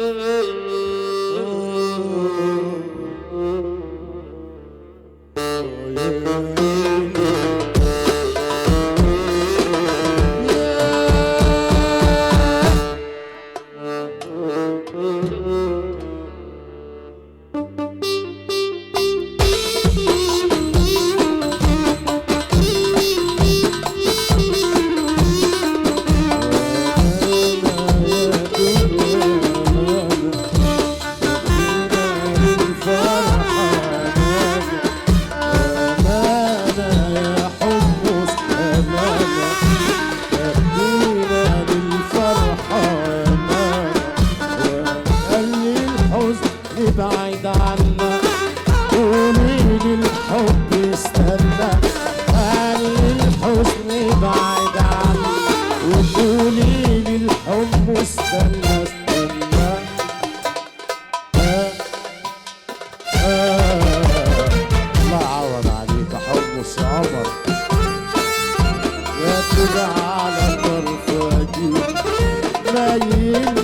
بعيد عنا قولي لي الحب استنى قال لي الحزن بعيد عنا وقولي لي الحب استنى استنى آه آه الله عوض عليك يا حمص يا عمر يا كده على طرف اجيب مايل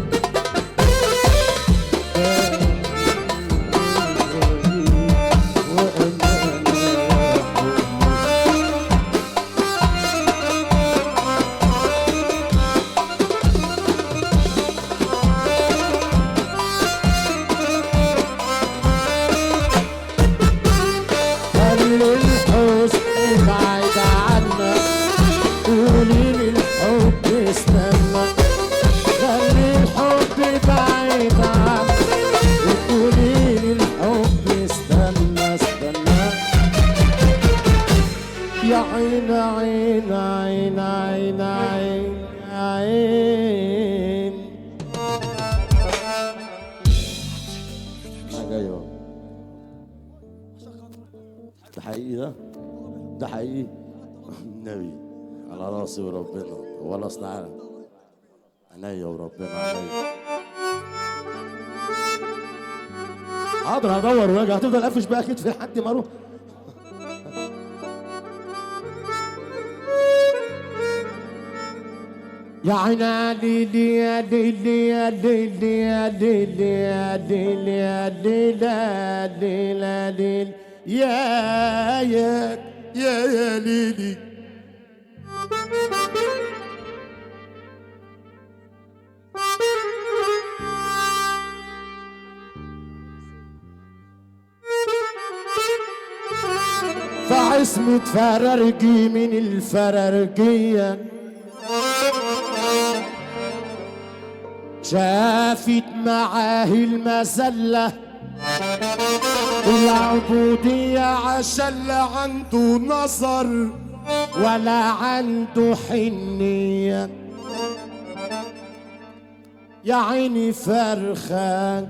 خلي الحزن بعيد عنا قولي لي الحب استنى خلي الحب بعيد عنا وقولي لي الحب استنى استنى يا عين عين عين عين عين عين حاجة ايوه ده حقيقي ده ده حقيقي النبي على راسي وربنا ولا اصل عالم عينيا وربنا عينيا حاضر هدور واجي هتفضل قافش بقى اكيد في لحد ما اروح يا عين ليلي يا ليلي يا ليلي يا ليلي يا ليلي يا ليلي يا ليلي يا ليلي يا يا يا يا ليلي فعصمة فررجي من الفررجيه شافت معاه المذلة والعبودية عشان لا عنده نظر ولا عنده حنية يا عيني فرخة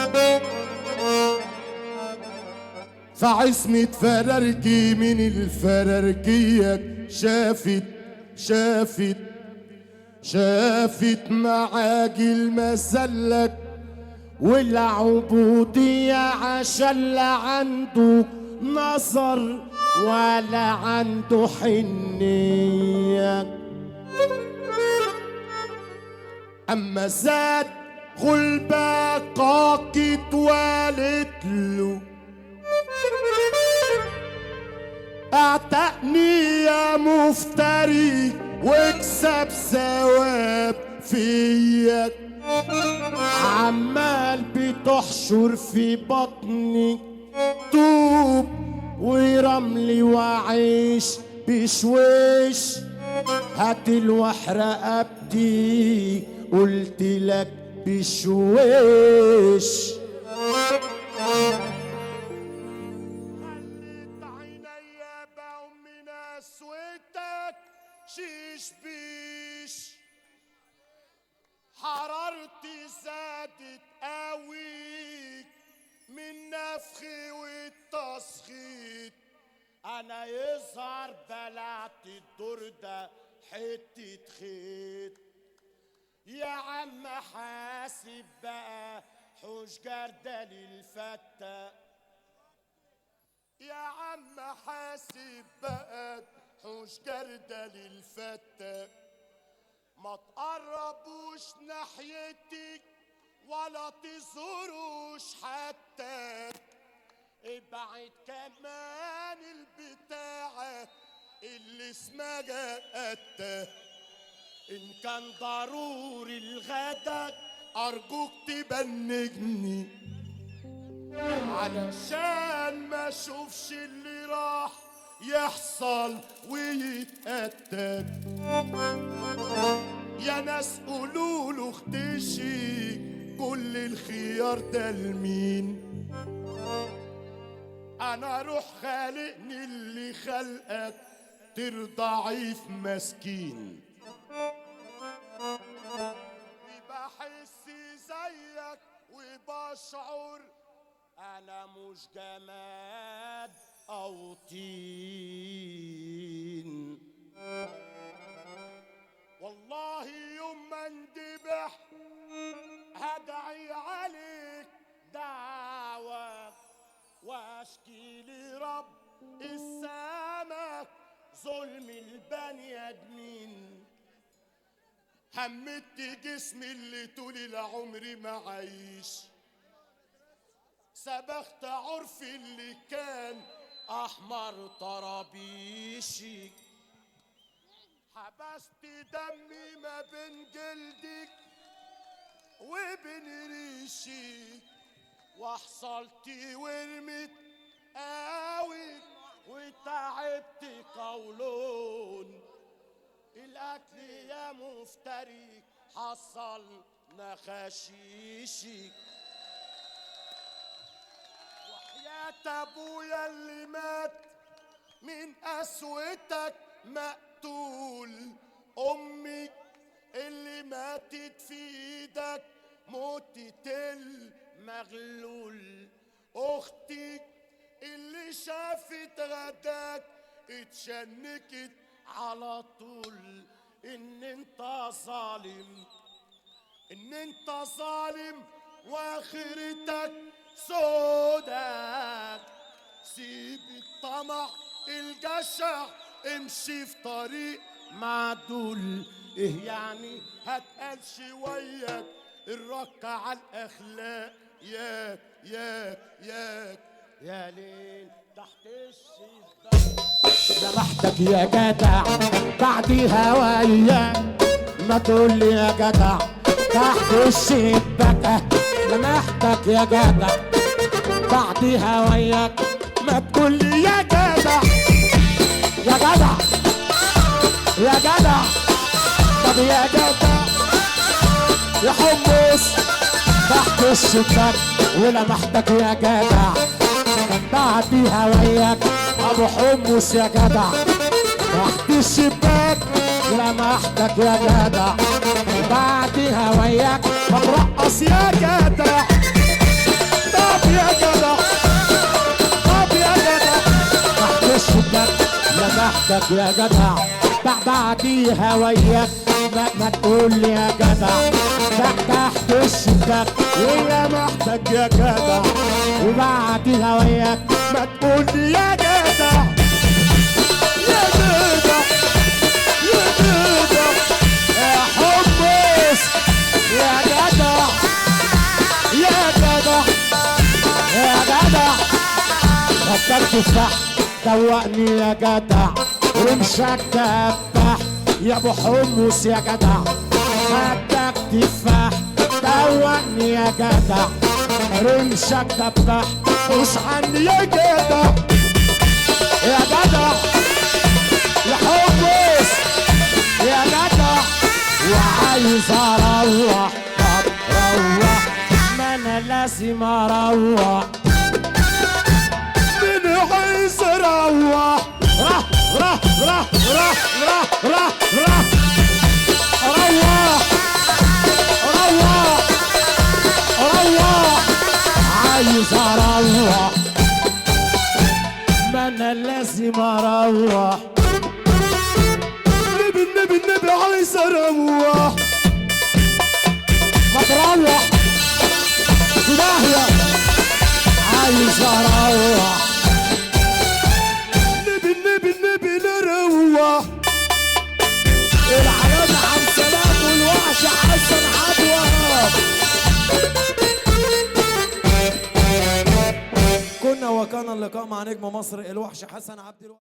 فعصمة فررجي من الفررجية شافت شافت شافت معاجل مسلك والعبودية عشان لا عنده نظر ولا عنده حنية أما زاد غلبة قاقت اتولد له اعتقني يا مفتري واكسب ثواب فيا عمال بتحشر في بطني طوب ورملي وعيش بشويش هات الوح رقبتي قلت لك بشويش خليت عينيا بقوا من اسودك شيش بيش حرارتي زادت قوي من نفخي والتسخيط انا يظهر بلعت الدور ده حتة خيط يا عم حاسب بقى حوش جردل الفتة يا عم حاسب بقى حوش جردل الفتة ما تقربوش ناحيتك ما تزوروش حتى ابعد كمان البتاعة اللي اسمها قتة إن كان ضروري الغدا أرجوك تبنجني علشان ما اشوفش اللي راح يحصل ويتأتى يا ناس قولوا له اختشي كل الخيار ده لمين انا روح خالقني اللي خلقك ترضعيف مسكين وبحس زيك وبشعر انا مش جماد او طين والله يوم ما اندبح هدعي عليك دعوة واشكي لرب السماء ظلم البني ادمين همت جسمي اللي طول العمر معيش سبخت عرفي اللي كان احمر طرابيشي حبست دمي ما بين جلدك وبين ريشي وحصلت ورمت قوي وتعبت قولون الاكل يا مفتري حصل نخاشيشك وحياة ابويا اللي مات من قسوتك مقتول امي اللي ماتت في ايدك موتة المغلول اختي اللي شافت غداك اتشنكت على طول ان انت ظالم ان انت ظالم واخرتك سودك سيب الطمع الجشع امشي في طريق معدول ايه يعني هتقال شوية الركة على الاخلاق ياك ياك ياك يا ليل تحت الشيخ لمحتك يا جدع بعديها وياك ما تقول لي يا جدع تحت الشباك لمحتك يا جدع بعديها وياك ما تقول لي يا جدع يا جدع يا جدع طب يا جدع يا حمص تحت الشباك ولمحتك يا جدع بعديها وياك ابو حمص يا جدع تحت الشباك لمحتك يا جدع بعديها وياك بترقص يا جدع طب يا جدع طب يا جدع تحت الشباك لمحتك يا جدع بع- بعديها وياك ما, ما تقول لي يا جدع تحت تحت الشباك ولمحتك يا جدع وبعديها وياك ما تقول لي يا جدع يا جدع يا جدع يا حمص يا جدع يا جدع يا جدع خدك تفاح دوقني يا جدع رمشك تفاح يا ابو حمص يا جدع خدك تفاح دوقني يا جدع رمشك تفاح خش عني يا جدع يا جدع يا حمص يا جدع وعايز اروح طب روح ما انا لازم اروح من عايز اروح رح رح رح رح رح رح رح روح روح روح عايز اروح ما انا لازم اروح النبي النبي النبي عايز اروح ما تروح في داهية عايز اروح النبي النبي النبي نروح العلامة عبد السلام والوحش حسن عبد وهاب كان اللقاء مع نجم مصر الوحش حسن عبد الوهاب